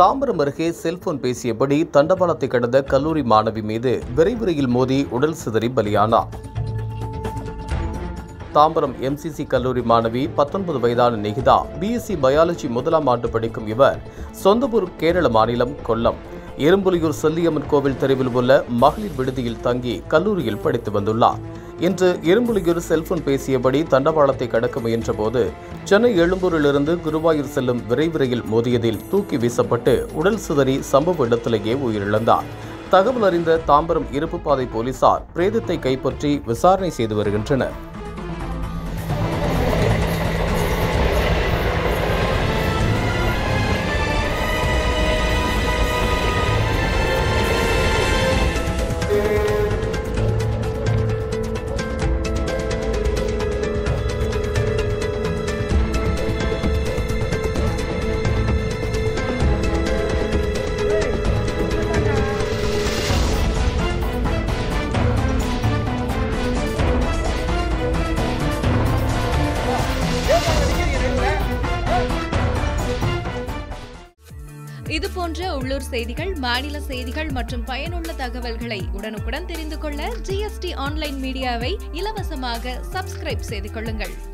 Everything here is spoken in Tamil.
தாம்பரம் அருகே செல்போன் பேசியபடி தண்டவாளத்தை கடந்த கல்லூரி மாணவி மீது விரைவு ரயில் மோதி உடல் சிதறி பலியானார் தாம்பரம் எம்சிசி கல்லூரி மாணவி பத்தொன்பது வயதான நிகிதா பிஎஸ்சி பயாலஜி முதலாம் ஆண்டு படிக்கும் இவர் சொந்த ஊர் கேரள மாநிலம் கொல்லம் எறும்புலியூர் செல்லியம்மன் கோவில் தெருவில் உள்ள மகளிர் விடுதியில் தங்கி கல்லூரியில் படித்து வந்துள்ளார் இன்று எறும்புலியூர் செல்போன் பேசியபடி தண்டவாளத்தை கடக்க முயன்றபோது சென்னை எழும்பூரிலிருந்து குருவாயூர் செல்லும் விரைவு ரயில் மோதியதில் தூக்கி வீசப்பட்டு உடல் சிதறி சம்பவ இடத்திலேயே உயிரிழந்தார் தகவல் அறிந்த தாம்பரம் இருப்பு பாதை போலீசார் பிரேதத்தை கைப்பற்றி விசாரணை செய்து வருகின்றனர் இது போன்ற உள்ளூர் செய்திகள் மாநில செய்திகள் மற்றும் பயனுள்ள தகவல்களை உடனுக்குடன் தெரிந்து கொள்ள ஜிஎஸ்டி ஆன்லைன் மீடியாவை இலவசமாக சப்ஸ்கிரைப் செய்து கொள்ளுங்கள்